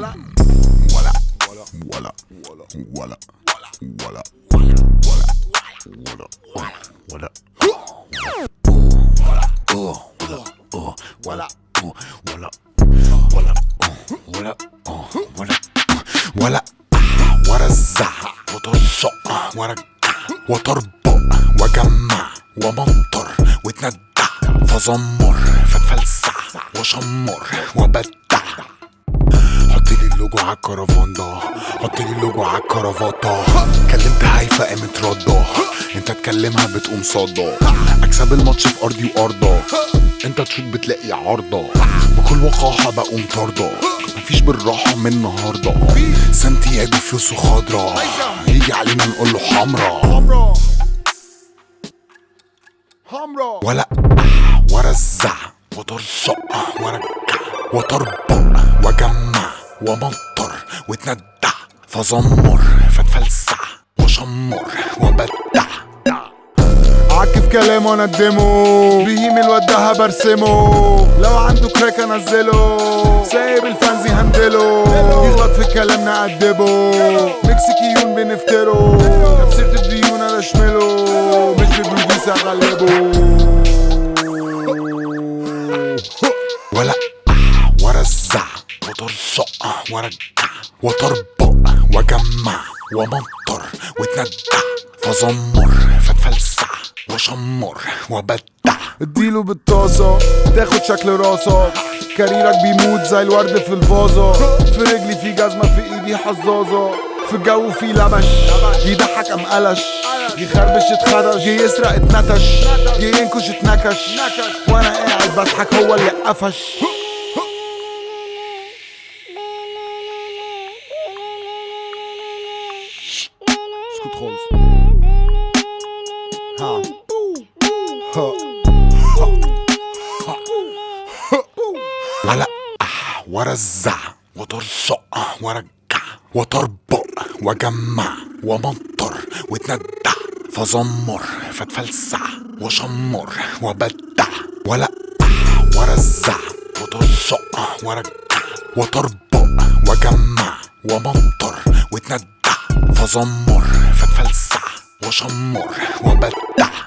ولا ولا ولا ولا ولا ولا ولا ولا ولا ولا ولا ولا ولا ولا ورزع وترشق ورجع وتربق وجمع ومنطر وتندع فزمر فتفلسع وشمر وبدع حط لي اللوجو على الكرفان ده حط لي اللوجو على الكرافاطة كلمت هايفة قامت ردة انت تكلمها بتقوم صدى اكسب الماتش في ارضي وارضى انت تشوت بتلاقي عارضة بكل وقاحة بقوم طاردة مفيش بالراحة من النهاردة سانتياجو فلوسه خضرا يجي علينا نقول له حمرا حمرا حمرا ولا ورزع وترشق ورجع وتربق وجمع ومنطر وتندع فزمر فتفلسع وشمر وبدع عكف كلامه اندمه بهيم الواد ده برسمه لو عنده كراك انزله سايب الفانزي هندله يغلط في الكلام نأدبه مكسيكيون بنفتره تفسيرة الديون انا اشمله مش ببلوجيس اغلبه ولا ورزع وترشق ورجع وتربق وجمع ومنطر وتندع فزمر فتفلسع وشمر وبدع اديله بالطاسة تاخد شكل راسك كاريرك بيموت زي الورد في الفازة في رجلي في جزمة في ايدي حظاظة في الجو في لبش يضحك ام قلش يخربش اتخدش جه يسرق اتنتش جه ينكش اتنكش وانا قاعد بضحك هو اللي قفش اسكت خالص ها ها ولا ورزع وترشق ورجع وتربق وجمع ومنطر وتندع فزمر فتفلسع وشمر وبدع ولا ورزع وترشق ورجع وتربق وجمع ومنطر وتندع فزمر فتفلسع وشمر وبدع